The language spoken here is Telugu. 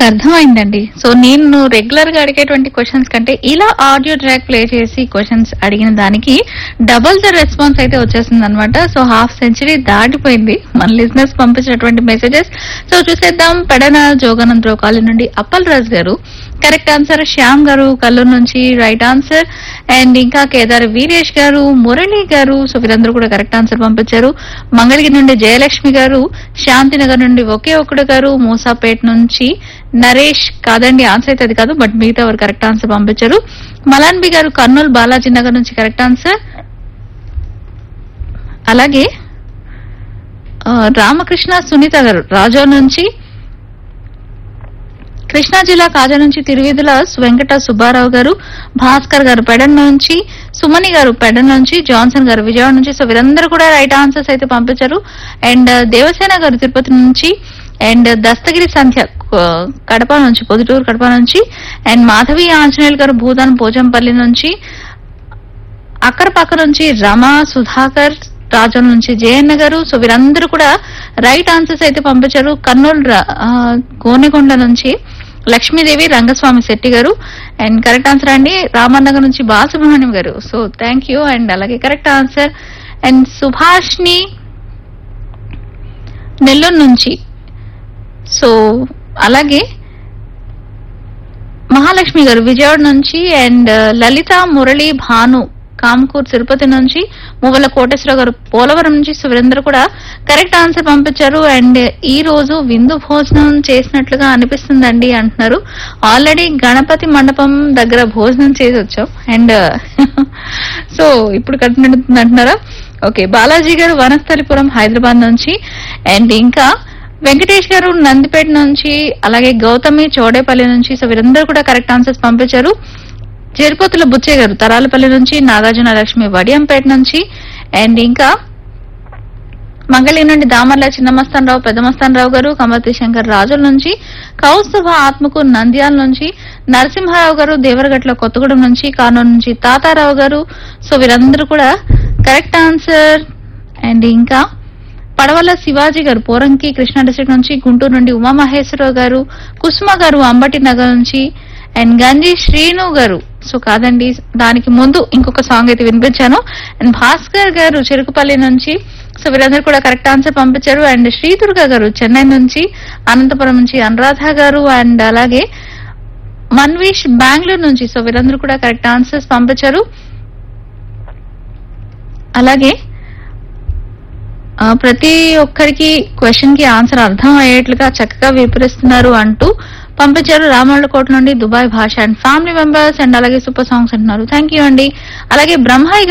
అర్థమైందండి సో నేను రెగ్యులర్ గా అడిగేటువంటి క్వశ్చన్స్ కంటే ఇలా ఆడియో ట్రాక్ ప్లే చేసి క్వశ్చన్స్ అడిగిన దానికి డబుల్ ద రెస్పాన్స్ అయితే వచ్చేసింది అనమాట సో హాఫ్ సెంచరీ దాటిపోయింది మన లిజినెస్ పంపించినటువంటి మెసేజెస్ సో చూసేద్దాం పెడన జోగానందరావు కాలనీ నుండి అప్పల్ రాజ్ గారు కరెక్ట్ ఆన్సర్ శ్యామ్ గారు కల్లూరు నుంచి రైట్ ఆన్సర్ అండ్ ఇంకా కేదార్ వీరేష్ గారు మురళి గారు సో వీరందరూ కూడా కరెక్ట్ ఆన్సర్ పంపించారు మంగళగిరి నుండి జయలక్ష్మి గారు శాంతినగర్ నుండి ఒకే ఒక్కడు గారు మూసాపేట్ నుంచి నరేష్ కాదండి ఆన్సర్ అయితే అది కాదు బట్ మిగతా వారు కరెక్ట్ ఆన్సర్ పంపించారు మలాన్బి గారు కర్నూలు బాలాజీ నగర్ నుంచి కరెక్ట్ ఆన్సర్ అలాగే ఆ, రామకృష్ణ సునీత గారు రాజా నుంచి కృష్ణా జిల్లా కాజా నుంచి తిరువిధుల వెంకట సుబ్బారావు గారు భాస్కర్ గారు పెడన్ నుంచి సుమని గారు పెడన్ నుంచి జాన్సన్ గారు విజయవాడ నుంచి సో వీరందరూ కూడా రైట్ ఆన్సర్స్ అయితే పంపించారు అండ్ దేవసేన గారు తిరుపతి నుంచి అండ్ దస్తగిరి సంధ్య ఆ, కడప నుంచి పొదుటూరు కడప నుంచి అండ్ మాధవి ఆంజనేయులు గారు భూదాన్ పోచంపల్లి నుంచి అక్కర పక్క నుంచి రమ సుధాకర్ రాజం నుంచి జయన్న గారు సో వీరందరూ కూడా రైట్ ఆన్సర్స్ అయితే పంపించారు కర్నూలు ర- ఆ, గోనెకొండ నుంచి లక్ష్మీదేవి రంగస్వామి శెట్టి గారు అండ్ కరెక్ట్ ఆన్సర్ అండి రామన్నగర్ నుంచి Balasubrahmanyam garu so thank you and అలాగే కరెక్ట్ ఆన్సర్ అండ్ సుభాష్ని నెల్లూరు నుంచి సో అలాగే మహాలక్ష్మి గారు విజయవాడ నుంచి అండ్ లలిత మురళి భాను కామకూర్ తిరుపతి నుంచి మువ్వల కోటేశ్వరరావు గారు పోలవరం నుంచి సో వీరందరూ కూడా కరెక్ట్ ఆన్సర్ పంపించారు అండ్ ఈ రోజు విందు భోజనం చేసినట్లుగా అనిపిస్తుందండి అంటున్నారు ఆల్రెడీ గణపతి మండపం దగ్గర భోజనం చేసి వచ్చాం అండ్ సో ఇప్పుడు కట్టినట్టుంది అంటున్నారా ఓకే బాలాజీ గారు వనస్థలిపురం హైదరాబాద్ నుంచి అండ్ ఇంకా వెంకటేష్ గారు నందిపేట నుంచి అలాగే గౌతమి చోడేపల్లి నుంచి సో వీరందరూ కూడా కరెక్ట్ ఆన్సర్స్ పంపించారు చేరిపోతుల బుచ్చే గారు తరాలపల్లి నుంచి నాగార్జున లక్ష్మి వడియంపేట నుంచి అండ్ ఇంకా మంగళి నుండి దామర్ల చిన్నమస్తానరావు పెద్దమస్తానరావు గారు కమర్తి శంకర్ రాజుల నుంచి కౌస్తుభ ఆత్మకు నంద్యాల నుంచి నరసింహారావు గారు దేవరగట్ల కొత్తగూడెం నుంచి కానూరు నుంచి తాతారావు గారు సో వీరందరూ కూడా కరెక్ట్ ఆన్సర్ అండ్ ఇంకా పడవల శివాజీ గారు పోరంకి కృష్ణా డిస్ట్రిక్ట్ నుంచి గుంటూరు నుండి ఉమామహేశ్వరరావు గారు కుసుమ గారు అంబటి నగర్ నుంచి అండ్ గంజి శ్రీను గారు సో కాదండి దానికి ముందు ఇంకొక సాంగ్ అయితే వినిపించాను అండ్ భాస్కర్ గారు చెరుకుపల్లి నుంచి సో వీరందరూ కూడా కరెక్ట్ ఆన్సర్ పంపించారు అండ్ శ్రీదుర్గ గారు చెన్నై నుంచి అనంతపురం నుంచి అనురాధ గారు అండ్ అలాగే మన్వీష్ బెంగళూరు నుంచి సో వీరందరూ కూడా కరెక్ట్ ఆన్సర్స్ పంపించారు అలాగే ఆ, ప్రతి ఒక్కరికి క్వశ్చన్ కి ఆన్సర్ అర్థం అయ్యేట్లుగా చక్కగా వివరిస్తున్నారు అంటూ పంపించారు రామళ్ళకోట నుండి Dubai Basha and family members and అలాగే సూపర్ సాంగ్స్ అంటున్నారు థ్యాంక్ యూ అండి అలాగే బ్రహ్మాయి